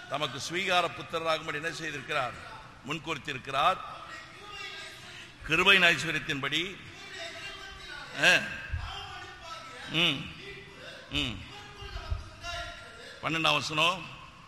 தமக்கு ஸ்வீகார புத்திரராகும்படி என்ன செய்திருக்கிறார் முன்குறித்திருக்கிறார் கிருபையின் ஐஸ்வர்யத்தின்படி ஆ. ம் ம் பன்னெண்டாம் வசனம்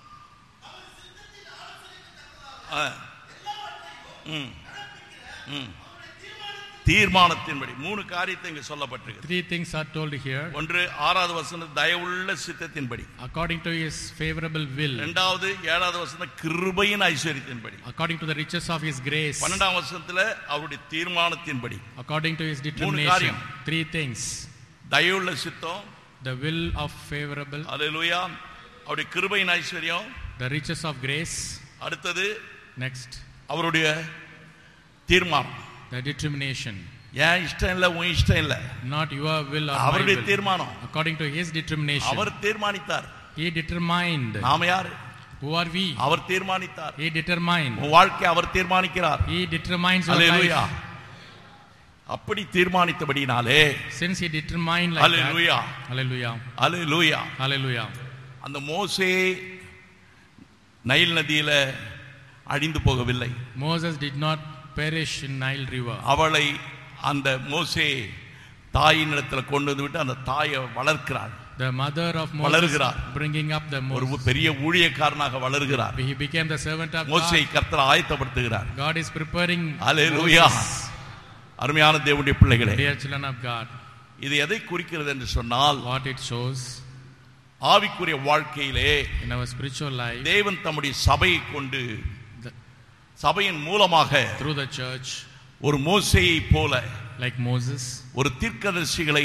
ஆ. ம் ம் தீர்மானத்தின்படி மூணு காரியத்தை இங்க சொல்லப்பட்டிருக்கு Three things are told here. ஒன்று ஆறாவது வசனம் தயவுள்ள சித்தத்தின்படி According to his favorable will, இரண்டாவது ஏழாவது வசனம் கிருபையின் ஐஸ்வர்யத்தின்படி according to the riches of his grace, பன்னெண்டாம் வசனத்துல அவருடைய தீர்மானத்தின்படி according to his மூணு determination. காரியம். Three things. தயவுள்ள சித்தம் The will of favorable, அல்லேலூயா அவருடைய கிருபையின் ஐஸ்வர்யம் the riches of grace. அடுத்தது Next, அவருடைய தீர்மானம் the determination. ஏன் இஷ்டம் இல்ல உன் இஷ்டம் இல்ல Not your will or my அவருடைய will. தீர்மானம் According to his determination. Our தீர்மானித்தார் He determined. நாம யாரு Who are we? Our தீர்மானித்தார் He determined. உன் வாழ்க்கை அவர் தீர்மானிக்கிறார் He determines your hallelujah life. அப்படி தீர்மானித்தபடினாலே Since he determined like hallelujah that. Hallelujah. Hallelujah Hallelujah. அந்த மோசே Nile நதியில அழிந்து போகவில்லை Moses did not perish in Nile River. அவளை அந்த மோசே தாயின் இடத்துல கொண்டு வந்து விட்டு அந்த தாயை வளர்க்கிறாள் The mother of Moses வளருகிறார். bringing up the ஒரு Moses. பெரிய ஊழியக்காரனாக வளர்கிறார் He became the servant of மோசை God. கர்த்தர் ஆயத்தப்படுத்துகிறார் God is preparing hallelujah Moses. அருமையான தேவனுடைய பிள்ளைகளே Dear children of God, இது எதை குறிக்கிறது என்று சொன்னால் what it shows ஆவிக்குரிய வாழ்க்கையிலே in our spiritual life, தேவன் தம்முடைய சபையை கொண்டு the- சபையின் மூலமாக through the church, ஒரு மோசையை போல like Moses, ஒரு தீர்க்கதரிசிகளை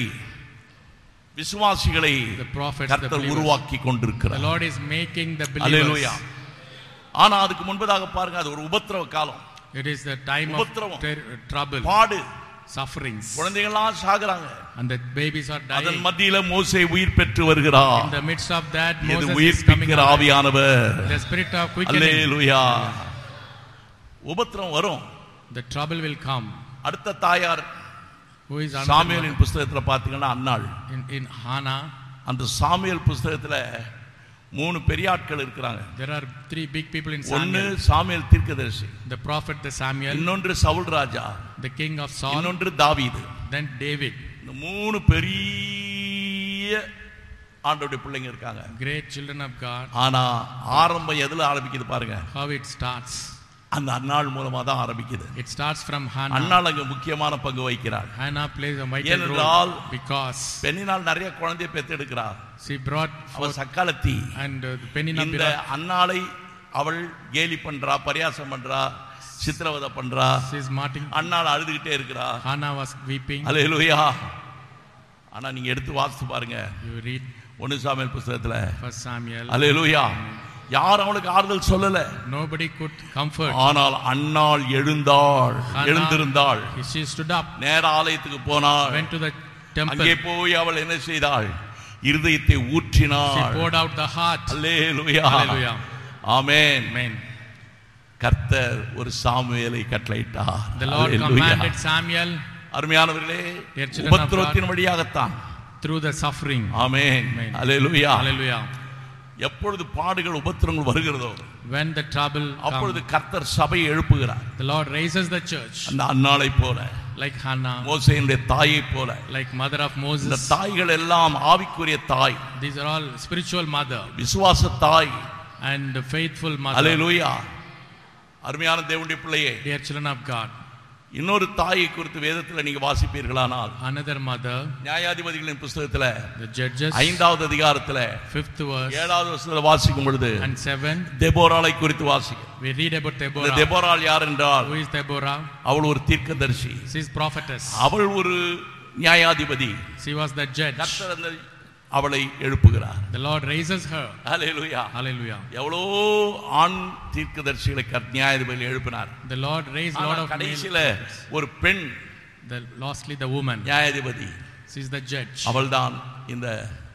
விசுவாசிகளை the prophets, the கர்த்தர் believers. உருவாக்கி The கொண்டிருக்கிறார் Lord is making the hallelujah believers. ஆனா அதுக்கு முன்பதாக பாருங்க அது ஒரு உபத்திரவ காலம் It is the time of உபத்திரவம். ter- trouble, பாடு sufferings, குழந்தைகள்லாம் சாகுறாங்க and the babies are அதன் dying. மத்தியில மோசே உயிர் பெற்று வருகிறார் In the midst of that, இது Moses is coming உயிர்ப்பிக்கிற alive. ஆவியானவர் The spirit of quickening, அல்லேலூயா உபத்திரம் வரும் the trouble will come. அடுத்த தாயார் Who is another சாமியலின் mother? புஸ்தகத்துல பாத்தீங்கன்னா அன்னாள் in, in Hannah? அந்த சாமியல் புஸ்தகத்துல மூணு பெரிய ஆட்கள் இருக்கிறாங்க There are three big people in ஒன்னு Samuel. சாமியல் தீர்க்கதரிசி The prophet, the Samuel, இன்னொன்று சவுல் ராஜா the king of Saul, இன்னொன்று தாவீது then David. இந்த மூணு பெரிய ஆண்டோடைய பிள்ளைங்க இருக்காங்க Great children of God. ஆனா ஆரம்பம் எதுல ஆரம்பிக்குது பாருங்க How it starts. அந்த அன்னாள் மூலமா தான் ஆரம்பிக்குது It starts from Hannah. அன்னாள் அங்க முக்கியமான பங்கு வகிக்கிறாள் Hannah plays a vital ஏனென்றால் role because பெண்ணினால் நிறைய குழந்தையை பெத்தெடுக்கிறார் she brought அவ forth சக்காலத்தி and uh, Penina இந்த Pirat, அன்னாளை அவள் கேலி பண்றா பரியாசம் பண்றா சித்திரவதை பண்றா she is martyring. அன்னாள் அழுதுகிட்டே இருக்கிறா Hannah was weeping. அல்லேலூயா ஆனா நீங்க எடுத்து வாசித்து பாருங்க You read ஒன்னு சாமியல் புஸ்தகத்துல First Samuel. அல்லேலூயா யார் அவளுக்கு ஆறுதல் சொல்லல Nobody could comfort. ஆனால் அன்னாள் எழுந்தாள் Hannah- எழுந்திருந்தாள் She stood up, நேர ஆலயத்துக்கு போனாள் went to the temple. அங்கே போய் அவள் என்ன செய்தாள் இருதயத்தை She ஊற்றினாள் poured out the heart. Hallelujah Hallelujah. Amen Amen. கர்த்தர் ஒரு சாமுவேலை கட்டளையிட்டார் The Lord hallelujah. commanded Samuel அருமையானவர்களே Dear children of உபத்திரவத்தின் வழியாகத்தான் through the suffering. Amen Amen. Hallelujah Hallelujah. எப்பொழுது பாடுகள் உபத்திரங்கள் வருகிறதோ When the trouble அப்பொழுது comes, கர்த்தர் சபையை எழுப்புகிறார் the Lord raises the church அந்த அன்னாளை போல like Hannah, மோசையினுடைய தாயை போல like mother of இந்த Moses. தாய்கள் எல்லாம் ஆவிக்குரிய தாய் These are all spiritual mother விசுவாச தாய் and faithful mother. அல்லேலூயா அருமையான தேவனுடைய பிள்ளையே Dear children of God, இன்னொரு தாயை குறித்து வேதத்தில் நீங்க வாசிப்பீர்களானால் another mother, நியாயாதிபதிகளின் புஸ்தகத்துல the judges, ஐந்தாவது அதிகாரத்துல fifth verse ஏழாவது வருஷத்துல வாசிக்கும் பொழுது and seven. தெபோராளை குறித்து வாசிக்கும் We read about இந்த Deborah. தெபோராள் யார் என்றால் Who is Deborah? அவள் ஒரு தீர்க்கதரிசி She is prophetess. அவள் ஒரு நியாயாதிபதி She was the judge. கர்த்தர் அந்த அவளை எழுப்புகிறார் The Lord raises her. Hallelujah Hallelujah. எவ்வளோ ஆண் தீர்க்கதரிசிகளை கர் நியாயாதிபதி எழுப்பினார் The Lord raised ஆனா lot of கடைசியில male. ஒரு பெண் The lastly the woman. நியாயாதிபதி She is the judge. அவள்தான் இந்த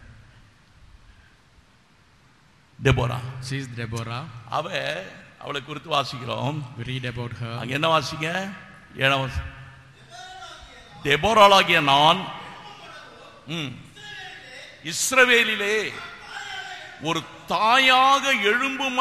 டெபோரா She is Deborah. அவ அவளை குறித்து வாசிக்கிறோம் We read about her. அங்க என்ன வாசிங்க ஏழாம் வாசி டெபோராளாகிய நான் ம், இஸ்ரவேலிலே ஒரு தாயாக எழும்பும்